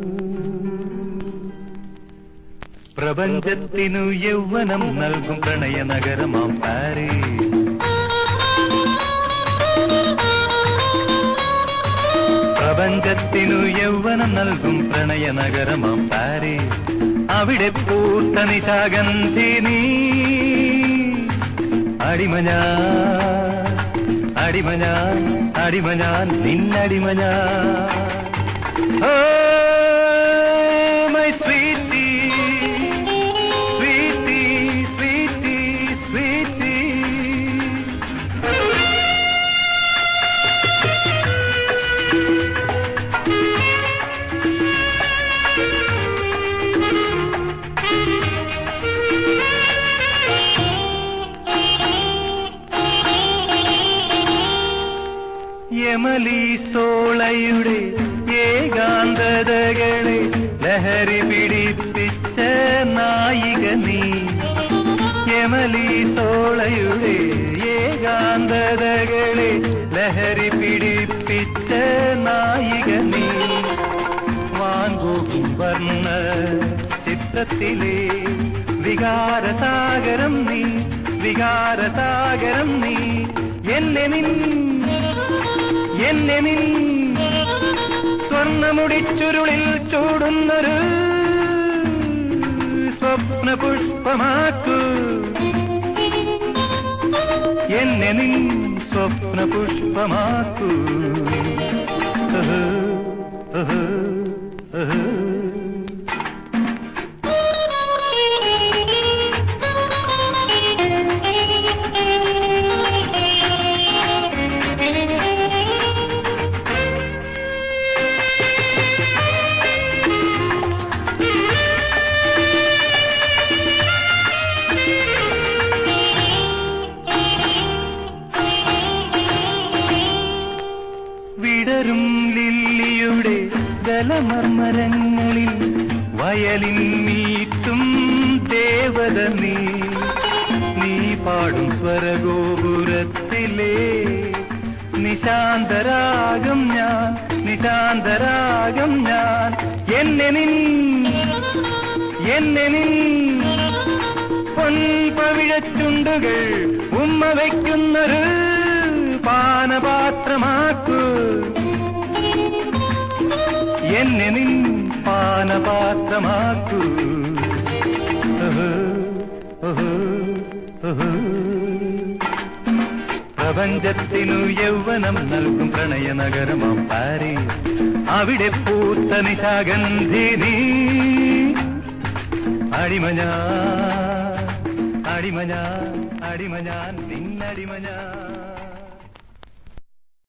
പ്രപഞ്ചത്തിനു യൗവനം നൽകും പ്രണയ നഗരമാം പാരീസ് പ്രപഞ്ചത്തിനു യൗവനം നൽകും പ്രണയ നഗരമാം പാരീസ് അവിടെ പൂത്ത നിശാഗന്ധിനി അടിമഞ്ഞാൻ അടിമഞ്ഞാൻ അടിമഞ്ഞാൻ നിന്നടിമഞ്ഞാൻ oh my sweetie sweetie sweetie sweetie യമലി സോളയുടെ ഏകാന്തതകളെ ലഹരി പിടിപ്പിച്ച നായിക നീ യമലി സോളയുടെ ഏകാന്തതകളെ ലഹരി പിടിപ്പിച്ച നായിക നീ വാൻപോകും വർണ്ണ ചിത്രത്തിലെ വികാരസാഗരം നീ വികാരസാഗരം നീ എന്നെ നിൻ എന്നെ നിൻ സ്വർണമുടിച്ചുരുളിൽ ചൂടുന്നൊരു സ്വപ്ന പുഷ്പമാക്കൂ എന്നെ നിൻ സ്വപ്ന പുഷ്പമാക്കൂ ഉഹ്, ഉഹ്, ഉഹ്. വിടരും ലില്ലിയുടെ ജലമർമരങ്ങളിൽ വയലിൻ നീട്ടും ദേവത നീ നീ പാടും സ്വരഗോപുരത്തിലെ നിശാന്തരാഗം ഞാൻ നിശാന്തരാഗം ഞാൻ എന്നെ നിൻ എന്നെ നിൻ പൊൻപവിഴച്ചുണ്ടുകൾ ഉമ്മ വയ്ക്കുന്നൊരു പാനപാത്രമാക്കൂ എന്നെ നിൻ പാനപാത്രമാക്കൂ ഉഹ്, ഉഹ്, ഉഹ്. പ്രപഞ്ചത്തിനു യൗവനം നൽകും പ്രണയ നഗരമാം പാരീസ് അവിടെ പൂത്ത നിശാഗന്ധിനി അടിമഞ്ഞാൻ അടിമഞ്ഞാൻ അടിമഞ്ഞാൻ നിന്നടിമഞ്ഞാൻ